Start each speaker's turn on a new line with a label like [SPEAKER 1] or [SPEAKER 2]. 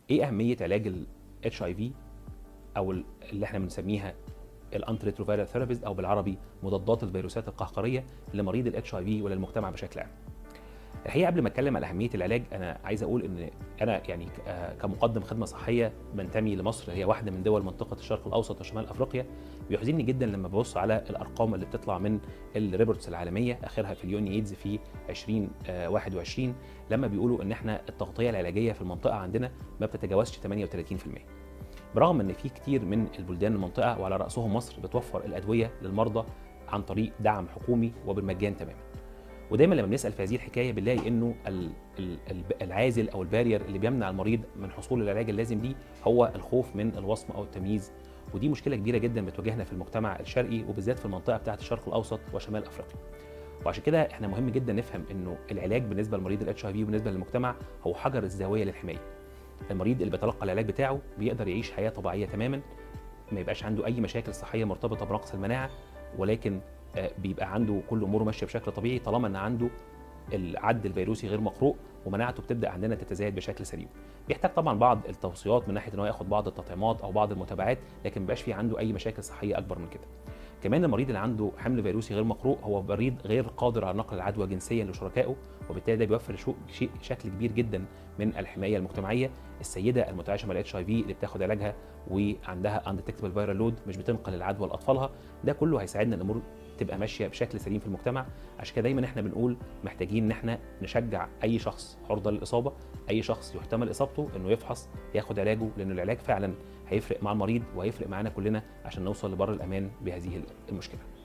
[SPEAKER 1] ايه اهميه علاج الاتش اي في او اللي احنا بنسميها الانتريتروفيرال ثيرابيز او بالعربي مضادات الفيروسات القهقريه لمريض الاتش اي في وللمجتمع بشكل عام. الحقيقه قبل ما اتكلم على اهميه العلاج انا عايز اقول ان انا يعني كمقدم خدمه صحيه بنتمي لمصر هي واحده من دول منطقه الشرق الاوسط وشمال افريقيا بيحزنني جدا لما ببص على الارقام اللي بتطلع من الريبورتس العالميه اخرها في اليوني ايدز في 2021 لما بيقولوا ان احنا التغطيه العلاجيه في المنطقه عندنا ما بتتجاوزش 38% برغم ان في كتير من البلدان المنطقه وعلى راسهم مصر بتوفر الادويه للمرضى عن طريق دعم حكومي وبالمجان تماما ودايما لما بنسال في هذه الحكايه بنلاقي انه العازل او البارير اللي بيمنع المريض من حصول العلاج اللازم ليه هو الخوف من الوصم او التمييز ودي مشكله كبيره جدا بتواجهنا في المجتمع الشرقي وبالذات في المنطقه بتاعه الشرق الاوسط وشمال افريقيا وعشان كده احنا مهم جدا نفهم انه العلاج بالنسبه لمريض الاتش اي في وبالنسبه للمجتمع هو حجر الزاويه للحمايه المريض اللي بيتلقى العلاج بتاعه بيقدر يعيش حياه طبيعيه تماما ما يبقاش عنده اي مشاكل صحيه مرتبطه بنقص المناعه ولكن بيبقى عنده كل اموره ماشيه بشكل طبيعي طالما ان عنده العد الفيروسي غير مقروء ومناعته بتبدا عندنا تتزايد بشكل سريع. بيحتاج طبعا بعض التوصيات من ناحيه ان هو ياخد بعض التطعيمات او بعض المتابعات لكن ما بيبقاش في عنده اي مشاكل صحيه اكبر من كده. كمان المريض اللي عنده حمل فيروسي غير مقروء هو مريض غير قادر على نقل العدوى جنسيا لشركائه وبالتالي ده بيوفر شيء شكل كبير جدا من الحمايه المجتمعيه السيده المتعايشه مع الاتش اي في اللي بتاخد علاجها وعندها اندتكتبل فيرال لود مش بتنقل العدوى لاطفالها ده كله هيساعدنا الامور تبقى ماشيه بشكل سليم في المجتمع عشان كده دايما احنا بنقول محتاجين ان احنا نشجع اي شخص عرضه للاصابه اي شخص يحتمل اصابته انه يفحص ياخد علاجه لان العلاج فعلا هيفرق مع المريض وهيفرق معانا كلنا عشان نوصل لبر الامان بهذه المشكله